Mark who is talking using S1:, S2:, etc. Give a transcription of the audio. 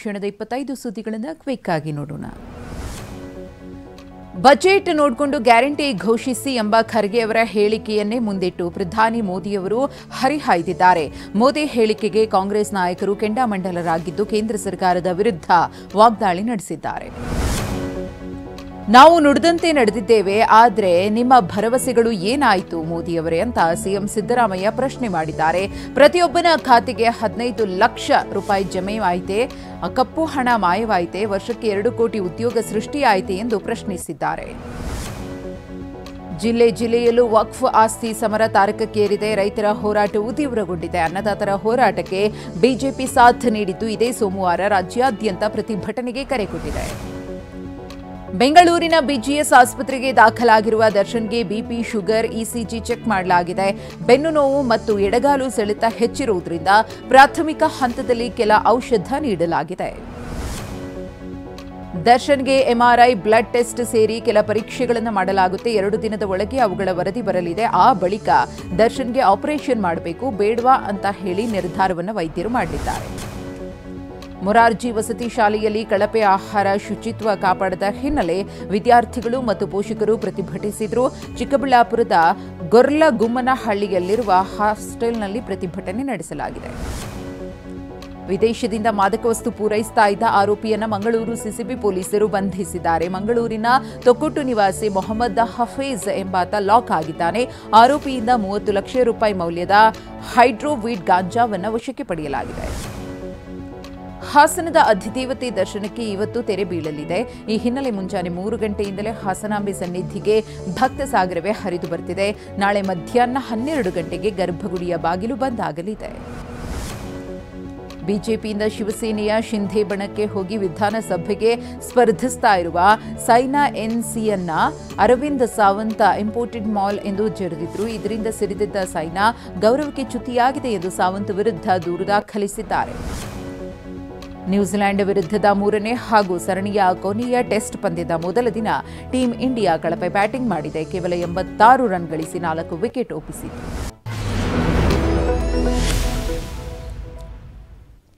S1: ಕ್ಷಣದ ಇಪ್ಪತ್ತೈದು ಸುದ್ದಿಗಳನ್ನು ಕ್ವಿಕ್ ಆಗಿ ನೋಡೋಣ ಬಜೆಟ್ ನೋಡಿಕೊಂಡು ಗ್ಯಾರಂಟಿ ಘೋಷಿಸಿ ಎಂಬ ಖರ್ಗೆ ಅವರ ಹೇಳಿಕೆಯನ್ನೇ ಮುಂದಿಟ್ಟು ಪ್ರಧಾನಿ ಮೋದಿಯವರು ಹರಿಹಾಯ್ದಿದ್ದಾರೆ ಮೋದಿ ಹೇಳಿಕೆಗೆ ಕಾಂಗ್ರೆಸ್ ನಾಯಕರು ಕೆಂಡಾಮಂಡಲರಾಗಿದ್ದು ಕೇಂದ್ರ ಸರ್ಕಾರದ ವಿರುದ್ಧ ವಾಗ್ದಾಳಿ ನಡೆಸಿದ್ದಾರೆ ನಾವು ನುಡಿದಂತೆ ನಡೆದಿದ್ದೇವೆ ಆದರೆ ನಿಮ್ಮ ಭರವಸೆಗಳು ಏನಾಯಿತು ಮೋದಿಯವರೇ ಅಂತ ಸಿಎಂ ಸಿದ್ದರಾಮಯ್ಯ ಪ್ರಶ್ನೆ ಮಾಡಿದ್ದಾರೆ ಪ್ರತಿಯೊಬ್ಬನ ಖಾತೆಗೆ ಹದಿನೈದು ಲಕ್ಷ ರೂಪಾಯಿ ಜಮೆ ಆಯಿತೆ ಕಪ್ಪು ಹಣ ಮಾಯವಾಯಿತೆ ವರ್ಷಕ್ಕೆ ಎರಡು ಕೋಟಿ ಉದ್ಯೋಗ ಸೃಷ್ಟಿಯಾಯಿತೆ ಎಂದು ಪ್ರಶ್ನಿಸಿದ್ದಾರೆ ಜಿಲ್ಲೆ ಜಿಲ್ಲೆಯಲ್ಲೂ ವಕ್ಫ್ ಆಸ್ತಿ ಸಮರ ತಾರಕಕ್ಕೇರಿದೆ ರೈತರ ಹೋರಾಟವೂ ತೀವ್ರಗೊಂಡಿದೆ ಅನ್ನದಾತರ ಹೋರಾಟಕ್ಕೆ ಬಿಜೆಪಿ ಸಾಥ್ ನೀಡಿದ್ದು ಇದೇ ಸೋಮವಾರ ರಾಜ್ಯಾದ್ಯಂತ ಪ್ರತಿಭಟನೆಗೆ ಕರೆ ಕೊಟ್ಟಿದೆ ಬೆಂಗಳೂರಿನ ಬಿಜಿಎಸ್ ಆಸ್ಪತ್ರೆಗೆ ದಾಖಲಾಗಿರುವ ದರ್ಶನ್ಗೆ ಬಿಪಿ ಶುಗರ್ ಇಸಿಜಿ ಚೆಕ್ ಮಾಡಲಾಗಿದೆ ಬೆನ್ನು ನೋವು ಮತ್ತು ಎಡಗಾಲು ಸೆಳೆತ ಹೆಚ್ಚಿರುವುದರಿಂದ ಪ್ರಾಥಮಿಕ ಹಂತದಲ್ಲಿ ಕೆಲ ಔಷಧ ನೀಡಲಾಗಿದೆ ದರ್ಶನ್ಗೆ ಎಂಆರ್ಐ ಬ್ಲಡ್ ಟೆಸ್ಟ್ ಸೇರಿ ಕೆಲ ಪರೀಕ್ಷೆಗಳನ್ನು ಮಾಡಲಾಗುತ್ತೆ ಎರಡು ದಿನದ ಒಳಗೆ ಅವುಗಳ ವರದಿ ಬರಲಿದೆ ಆ ಬಳಿಕ ದರ್ಶನ್ಗೆ ಆಪರೇಷನ್ ಮಾಡಬೇಕು ಬೇಡವಾ ಅಂತ ಹೇಳಿ ನಿರ್ಧಾರವನ್ನು ವೈದ್ಯರು ಮಾಡಲಿದ್ದಾರೆ ಮೊರಾರ್ಜಿ ವಸತಿ ಶಾಲೆಯಲ್ಲಿ ಕಳಪೆ ಆಹಾರ ಶುಚಿತ್ವ ಕಾಪಾಡದ ಹಿನ್ನೆಲೆ ವಿದ್ಯಾರ್ಥಿಗಳು ಮತ್ತು ಪೋಷಕರು ಪ್ರತಿಭಟಿಸಿದರು ಚಿಕ್ಕಬಳ್ಳಾಪುರದ ಗೊರ್ಲಗುಮ್ಮನಹಳ್ಳಿಯಲ್ಲಿರುವ ಹಾಸ್ಟೆಲ್ನಲ್ಲಿ ಪ್ರತಿಭಟನೆ ನಡೆಸಲಾಗಿದೆ ವಿದೇಶದಿಂದ ಮಾದಕ ವಸ್ತು ಪೂರೈಸ್ತಾ ಇದ್ದ ಆರೋಪಿಯನ್ನ ಮಂಗಳೂರು ಸಿಸಿಬಿ ಪೊಲೀಸರು ಬಂಧಿಸಿದ್ದಾರೆ ಮಂಗಳೂರಿನ ತೊಕ್ಕೊಟ್ಟು ನಿವಾಸಿ ಮೊಹಮ್ಮದ್ ಹಫೀಜ್ ಎಂಬಾತ ಲಾಕ್ ಆಗಿದ್ದಾನೆ ಆರೋಪಿಯಿಂದ ಮೂವತ್ತು ಲಕ್ಷ ರೂಪಾಯಿ ಮೌಲ್ಯದ ಹೈಡ್ರೋವೀಡ್ ಗಾಂಜಾವನ್ನು ವಶಕ್ಕೆ ಪಡೆಯಲಾಗಿದೆ ಹಾಸನದ ಅಧಿದೇವತೆ ದರ್ಶನಕ್ಕೆ ಇವತ್ತು ತೆರೆ ಬೀಳಲಿದೆ ಈ ಹಿನ್ನೆಲೆ ಮುಂಜಾನೆ ಮೂರು ಗಂಟೆಯಿಂದಲೇ ಹಾಸನಾಂಬೆ ಸನ್ನಿಧಿಗೆ ಭಕ್ತ ಸಾಗರವೇ ಹರಿದು ಬರ್ತಿದೆ ನಾಳೆ ಮಧ್ಯಾಹ್ನ ಹನ್ನೆರಡು ಗಂಟೆಗೆ ಗರ್ಭಗುಡಿಯ ಬಾಗಿಲು ಬಂದ್ ಆಗಲಿದೆ ಬಿಜೆಪಿಯಿಂದ ಶಿವಸೇನೆಯ ಶಿಂಧೆ ಬಣಕ್ಕೆ ಹೋಗಿ ವಿಧಾನಸಭೆಗೆ ಸ್ಪರ್ಧಿಸ್ತಾ ಇರುವ ಸೈನಾ ಎನ್ಸಿಯನ್ನ ಅರವಿಂದ್ ಸಾವಂತ ಇಂಪೋರ್ಟೆಡ್ ಮಾಲ್ ಎಂದು ಜರಿದಿದ್ರು ಇದರಿಂದ ಸಿಡಿದಿದ್ದ ಸೈನಾ ಗೌರವಕ್ಕೆ ಚ್ಯುತಿಯಾಗಿದೆ ಎಂದು ಸಾವಂತ್ ವಿರುದ್ಧ ದೂರು ದಾಖಲಿಸಿದ್ದಾರೆ ನ್ಯೂಜಿಲೆಂಡ್ ವಿರುದ್ಧದ ಮೂರನೇ ಹಾಗೂ ಸರಣಿಯ ಕೊನೆಯ ಟೆಸ್ಟ್ ಪಂದ್ಯದ ಮೊದಲ ದಿನ ಟೀಂ ಇಂಡಿಯಾ ಕಳಪೆ ಬ್ಯಾಟಿಂಗ್ ಮಾಡಿದೆ ಕೇವಲ ಎಂಬತ್ತಾರು ರನ್ ಗಳಿಸಿ ನಾಲ್ಕು ವಿಕೆಟ್ ಒಪ್ಪಿಸಿತು